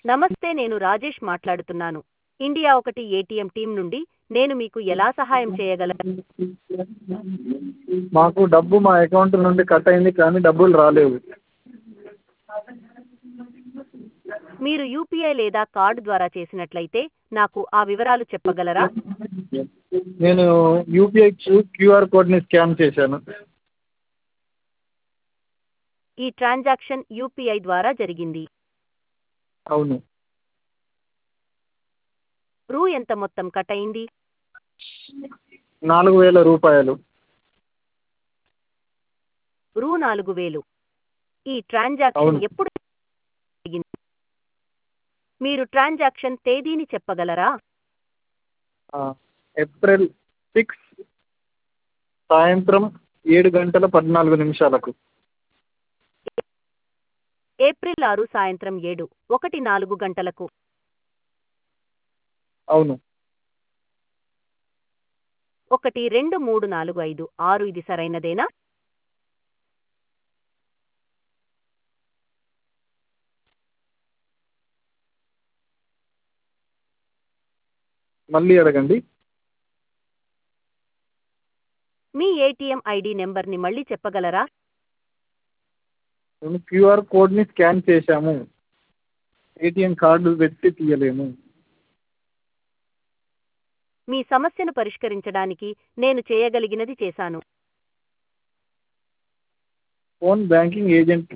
నమస్తే నేను రాజేష్ మాట్లాడుతున్నాను ఇండియా ఒకటి ఏటీఎం టీం నుండి నేను మీకు ఎలా సహాయం చేయగలను మాకు డబ్బు మా అకౌంట్ నుండి కట్ అయింది కానీ డబ్బులు రాలేవు మీరు యూపీఐ లేదా కార్డు ద్వారా చేసినట్లయితే నాకు ఆ వివరాలు చెప్పగలరా నేను యూపీఐ క్యూఆర్ కోడ్ని స్కాన్ చేశాను ఈ ట్రాన్సాక్షన్ యూపీఐ ద్వారా జరిగింది అవును రూ ఎంత మొత్తం కట్ అయింది నాలుగు వేల రూపాయలు రూ నాలుగు వేలు ఈ ట్రాన్సాక్షన్ అవును. ఎప్పుడు జరిగింది మీరు ట్రాన్సాక్షన్ తేదీని చెప్పగలరా ఆ, ఏప్రిల్ సిక్స్ సాయంత్రం ఏడు గంటల పద్నాలుగు నిమిషాలకు ఏప్రిల్ ఆరు సాయంత్రం ఏడు ఒకటి నాలుగు గంటలకు అవును ఒకటి రెండు మూడు నాలుగు ఐదు ఆరు ఇది సరైనదేనా మళ్ళీ అడగండి మీ ఏటీఎం ఐడి నెంబర్ని మళ్ళీ చెప్పగలరా మేము క్యూఆర్ కోడ్ని స్కాన్ చేశాము ఏటీఎం కార్డు పెట్టి తీయలేము మీ సమస్యను పరిష్కరించడానికి నేను చేయగలిగినది చేశాను ఫోన్ బ్యాంకింగ్ ఏజెంట్